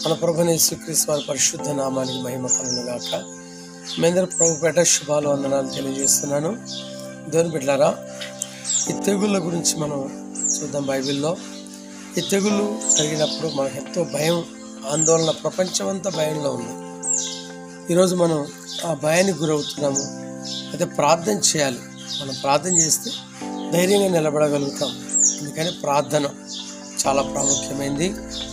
మన ప్రభుని యేసుక్రీస్తు వారి పరిశుద్ధ నామానికి మహిమ కలుగును గాక మీ అందరూ ప్రభు పేట శుభాలు వందనాలు తెలియజేస్తున్నాను దేవుని బిడ్డారా ఈ తెగుళ్ళ గురించి మనం చూద్దాం బైబిల్లో ఈ తెగుళ్ళు జరిగినప్పుడు మనకు ఎంతో భయం ఆందోళన ప్రపంచం అంతా భయంలో ఉంది ఈరోజు మనం ఆ భయానికి గురవుతున్నాము అయితే ప్రార్థన చేయాలి మనం ప్రార్థన చేస్తే ధైర్యంగా నిలబడగలుగుతాం అందుకని ప్రార్థన చాలా ప్రాముఖ్యమైనది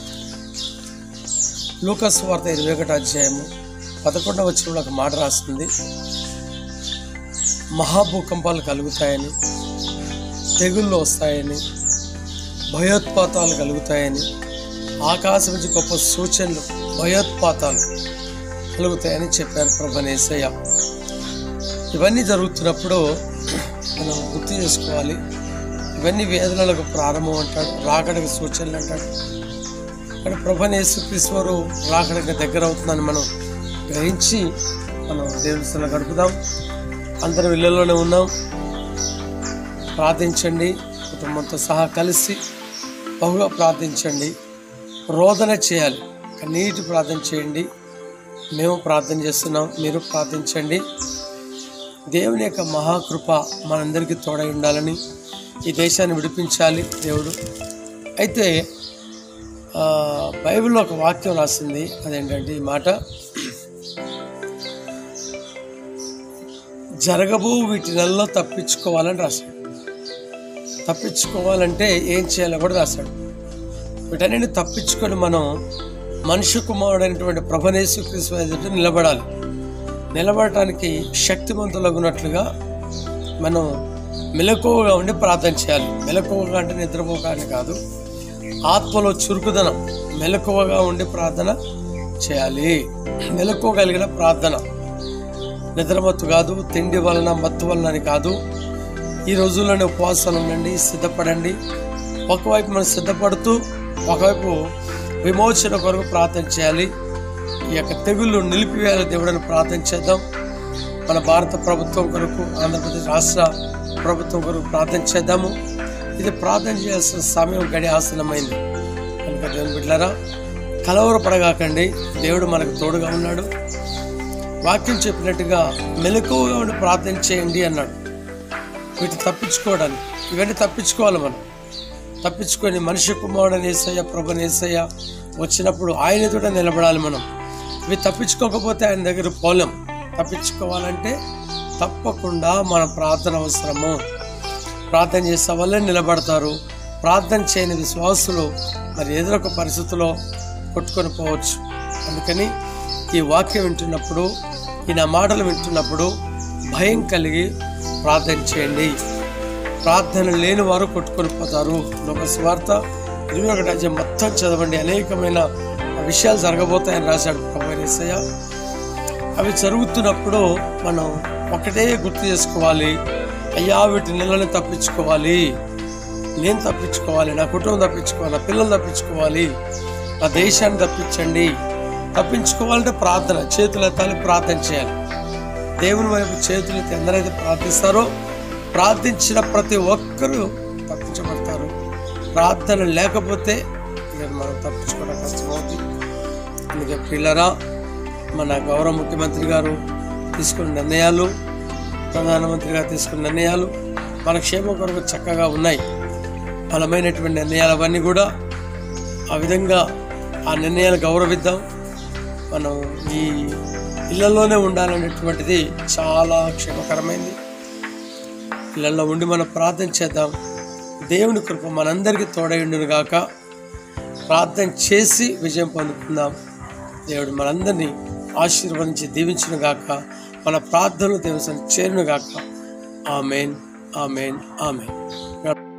లూకస్ వార్త ఇరవై ఒకటి అధ్యాయము పదకొండవ వచ్చిన ఒక మాట రాస్తుంది మహాభూకంపాలు కలుగుతాయని తెగుళ్ళు వస్తాయని భయోత్పాతాలు కలుగుతాయని ఆకాశం నుంచి గొప్ప సూచనలు భయోత్పాతాలు కలుగుతాయని చెప్పారు ప్రభనేసయ్య ఇవన్నీ జరుగుతున్నప్పుడు మనం గుర్తు చేసుకోవాలి ఇవన్నీ వేదనలకు ప్రారంభం అంటాడు రాకడకు సూచనలు అంటాడు కానీ ప్రభనేసు క్రీశ్వరు రాకడకు దగ్గర అవుతుందని మనం గ్రహించి మనం దేవుని గడుపుదాం అందరం ఇళ్ళలోనే ఉన్నాం ప్రార్థించండి కుటుంబంతో సహా కలిసి బహుగా ప్రార్థించండి రోదన చేయాలి కన్నీటి ప్రార్థన చేయండి మేము ప్రార్థన చేస్తున్నాం మీరు ప్రార్థించండి దేవుని యొక్క మహాకృప మనందరికీ తోడై ఉండాలని ఈ దేశాన్ని విడిపించాలి దేవుడు అయితే ఆ, బైబిల్లో ఒక వాక్యం రాసింది అదేంటంటే ఈ మాట జరగబో వీటి నెలలో తప్పించుకోవాలని రాశాడు తప్పించుకోవాలంటే ఏం చేయాలో కూడా రాశాడు వీటన్నిటిని తప్పించుకొని మనం మనుష్య కుమారుడైనటువంటి ప్రభనేసు క్రీస్తు ఎదుట నిలబడాలి నిలబడటానికి శక్తివంతులగునట్లుగా మనం మెలకువగా ఉండి ప్రార్థన చేయాలి మెలకువగా అంటే నిద్రపోక అని కాదు ఆత్మలో చురుకుదనం మెలకువగా ఉండి ప్రార్థన చేయాలి మెలకువగలిగిన ప్రార్థన నిద్రమత్తు కాదు తిండి వలన మత్తు వలన అని కాదు ఈ రోజుల్లోనే ఉపవాసాలు ఉండండి సిద్ధపడండి ఒకవైపు మనం సిద్ధపడుతూ ఒకవైపు విమోచన కొరకు ప్రార్థన చేయాలి ఈ యొక్క తెగుళ్ళు నిలిపివేయాలి దేవుడని ప్రార్థన చేద్దాం మన భారత ప్రభుత్వం కొరకు ఆంధ్రప్రదేశ్ రాష్ట్ర ప్రభుత్వం కొరకు ప్రార్థన చేద్దాము ఇది ప్రార్థన చేయాల్సిన సమయం గడి ఆసనమైంది కనుక దేవుని బిడ్డారా కలవరపడగాకండి దేవుడు మనకు తోడుగా ఉన్నాడు వాక్యం చెప్పినట్టుగా మెలకువగా ఉండి ప్రార్థన చేయండి అన్నాడు వీటిని తప్పించుకోవడానికి ఇవన్నీ తప్పించుకోవాలి మనం తప్పించుకొని మనిషి కుమారుడు ఏసయ్య ప్రభు ఏసయ్య వచ్చినప్పుడు ఆయన తోట నిలబడాలి మనం ఇవి తప్పించుకోకపోతే ఆయన దగ్గర పోలేం తప్పించుకోవాలంటే తప్పకుండా మన ప్రార్థన అవసరము ప్రార్థన చేసే వాళ్ళే నిలబడతారు ప్రార్థన చేయని విశ్వాసులు మరి ఏదో ఒక పరిస్థితిలో కొట్టుకొని పోవచ్చు అందుకని ఈ వాక్యం వింటున్నప్పుడు ఈ నా మాటలు వింటున్నప్పుడు భయం కలిగి ప్రార్థన చేయండి ప్రార్థన లేని వారు కొట్టుకొని పోతారు లోక స్వార్థ ఇరవై ఒకటి అధ్యాయం మొత్తం చదవండి అనేకమైన విషయాలు జరగబోతాయని రాశాడు ప్రభు యేసయ్య అవి జరుగుతున్నప్పుడు మనం ఒకటే గుర్తు చేసుకోవాలి అయ్యా వీటి నెలని తప్పించుకోవాలి నేను తప్పించుకోవాలి నా కుటుంబం తప్పించుకోవాలి నా పిల్లలు తప్పించుకోవాలి నా దేశాన్ని తప్పించండి తప్పించుకోవాలంటే ప్రార్థన చేతులు ఎత్తాలి ప్రార్థన చేయాలి దేవుని వైపు చేతులు ఎత్తి ఎందరైతే ప్రార్థిస్తారో ప్రార్థించిన ప్రతి ఒక్కరూ తప్పించబడతారు ప్రార్థన లేకపోతే ఇక మనం తప్పించుకోవడం కష్టమవుతుంది అందుకే పిల్లరా మన గౌరవ ముఖ్యమంత్రి గారు తీసుకున్న నిర్ణయాలు ప్రధానమంత్రి గారు తీసుకున్న నిర్ణయాలు మన క్షేమం కొరకు చక్కగా ఉన్నాయి బలమైనటువంటి నిర్ణయాలు అవన్నీ కూడా ఆ విధంగా ఆ నిర్ణయాలు గౌరవిద్దాం మనం ఈ ఇళ్లలోనే ఉండాలనేటువంటిది చాలా క్షేమకరమైంది ఇళ్లలో ఉండి మనం ప్రార్థన చేద్దాం దేవుని కృప మనందరికీ తోడైండును గాక ప్రార్థన చేసి విజయం పొందుకుందాం దేవుడు మనందరినీ ఆశీర్వదించి దీవించును గాక మన ప్రార్థనలు దేవుని చేరును గాక ఆమెన్ ఆమెన్ ఆమెన్